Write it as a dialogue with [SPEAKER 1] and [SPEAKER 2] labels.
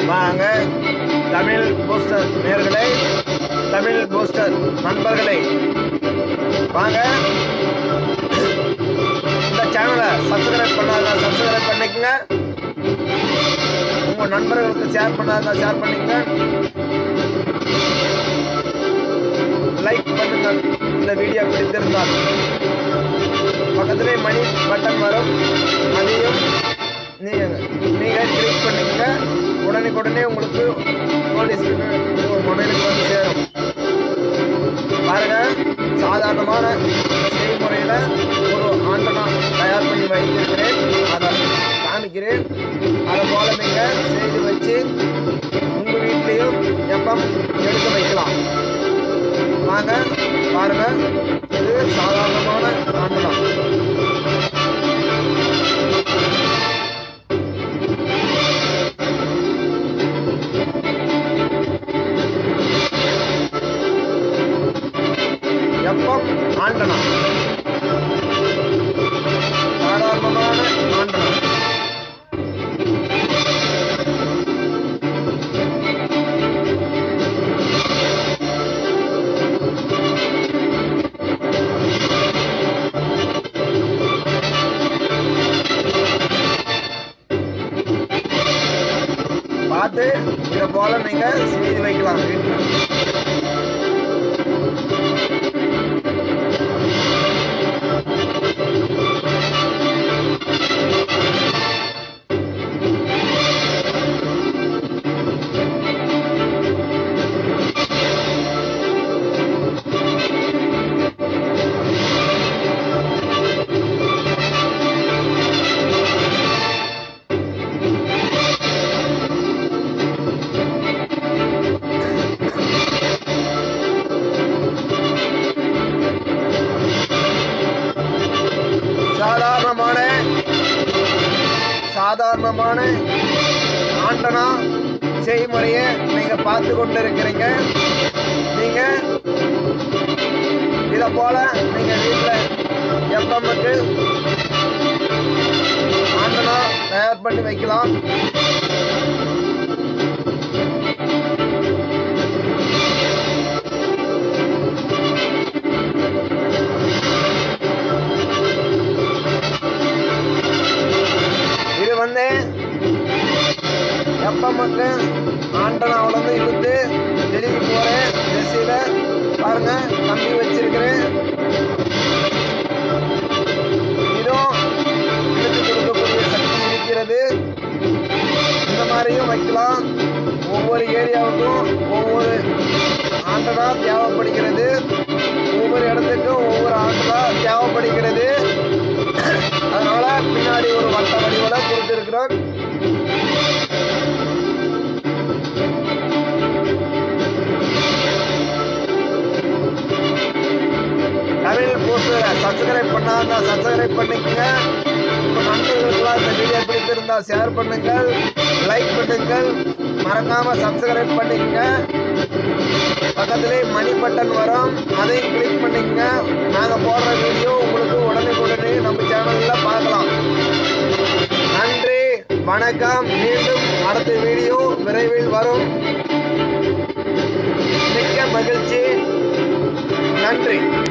[SPEAKER 1] வாங்க தமிழ் போஸ்டர் நேர்களே தமிழ் போஸ்டர் நண்பர்களே வாங்க இந்த சேனலை சப்ஸ்கிரைப் பண்ணாத சப்ஸ்கிரைப் பண்ணிக்கங்க உங்க நண்பர்களுக்கு ஷேர் பண்ணாத ஷேர் பண்ணிக்கங்க லைக் பண்ணுங்கள் இந்த வீடியோ பிடித்திருந்தால் பக்கத்திலே மணி பட்டன் வரும் அதையும் நீங்கள் நீங்கள் கிளிக் பண்ணிக்கங்க உடனுக்குடனே உங்களுக்கு நோட்டீஸ் உங்கள் மொபைலுக்கு வந்து சேரும் பாருங்க சாதாரணமான செய்முறையில் ஒரு ஆண்டனா தயார் பண்ணி வைத்திருக்கிறேன் அதை காமிக்கிறேன் அதை போல நீங்கள் செய்து வச்சு உங்கள் வீட்லேயும் எப்பம் எடுத்து வைக்கலாம் வாங்க பாருங்க இது சாதாரணமான ஆண்டனா எப்பம் ஆண்டனா சாதாரணமான ஆண்டனா பார்த்து இதை போல நீங்க செய்து வைக்கலாம் வீட்டில் சாதாரணமான சாதாரணமான ஆண்டனா செய்முறையை நீங்க பார்த்து கொண்டு இருக்கிறீங்க நீங்க இதை போல நீங்க வீட்டில் எப்பமுக்கு ஆண்டனா தயார் பண்ணி வைக்கலாம் இது வந்து எப்பமக்கு ஆண்டனாவிலேருந்து இழுத்து வெளியே போகிறேன் திசையில் பாருங்க கம்பி வச்சிருக்கிறேன் இதுவும் இழுத்து கொடுக்கக்கூடிய சக்தி இருக்கிறது இந்த மாதிரியும் வைக்கலாம் ஒவ்வொரு ஏரியாவுக்கும் ஒவ்வொரு ஆண்டனா தேவைப்படுகிறது ஒவ்வொரு இடத்துக்கும் ஒவ்வொரு ஆண்டனா தேவைப்படுகிறது அதனால பின்னாடி ஒரு வட்ட வடிவில் கொடுத்துருக்குறோம் தமிழ் போஸ்டரை சப்ஸ்கிரைப் பண்ணாத சப்ஸ்கிரைப் பண்ணிக்கங்க உங்கள் நண்பர்களுக்கெல்லாம் இந்த வீடியோ பிடித்திருந்தா ஷேர் பண்ணுங்கள் லைக் பண்ணுங்கள் மறக்காம சப்ஸ்கிரைப் பண்ணிக்கங்க பக்கத்திலே மணி பட்டன் வரும் அதையும் கிளிக் பண்ணிக்கங்க நாங்கள் போடுற வீடியோ உங்களுக்கு உடனே நம்ம சேனலில் பார்க்கலாம் நன்றி வணக்கம் மீண்டும் அடுத்த வீடியோ விரைவில் வரும் மிக்க மகிழ்ச்சி நன்றி